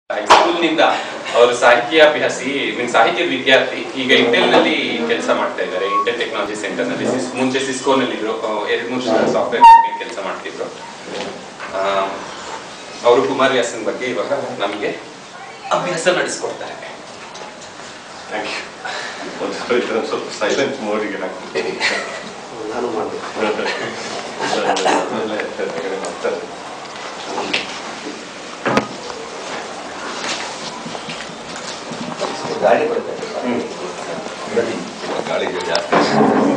ಹೈಸ್ಕೂಲ್ನಿಂದ ಅವರು ಸಾಹಿತ್ಯಾಭ್ಯಾಸಿ ಮೀನ್ ಸಾಹಿತ್ಯ ವಿದ್ಯಾರ್ಥಿ ಈಗ ಇಂಟೆಲ್ ನಲ್ಲಿ ಕೆಲಸ ಮಾಡ್ತಾ ಇದ್ದಾರೆ ಇಂಟೆಲ್ ಟೆಕ್ನಾಲಜಿ ಸೆಂಟರ್ ನಲ್ಲಿ ಸಿಸ್- ಮುಂಚೆ ಸಿಸ್ಕೋ ನಲ್ಲಿ ಇದ್ರು ಎರಡು ಮೂರು ಸಾಫ್ಟ್ವೇರ್ ಕೆಲಸ ಮಾಡ್ತಿದ್ರು ಅವರು ಕುಮಾರ್ ವ್ಯಾಸನ್ ಬಗ್ಗೆ ಇವಾಗ ನಮಗೆ ಅಭ್ಯಾಸ ನಡೆಸ್ಕೊಡ್ತಾರೆ ಥ್ಯಾಂಕ್ ಯು ಒಂದು ಸ್ವಲ್ಪ ಇದನ್ನ ಸ್ವಲ್ಪ ಸೈಲೆಂಟ್ ಮೋಡಿಗೆ ಹಾಕ್ತೀನಿ ನಾನು ಮಾಡಬೇಕು ಆಮೇಲೆ ಕೆಳಗಡೆ ಮಾಡ್ತಾರೆ ಗಾಳಿ ಬರುತ್ತೆ ಹ್ಮ್. ಬನ್ನಿ ಗಾಳಿಗೆ ಜಾಸ್ತಿ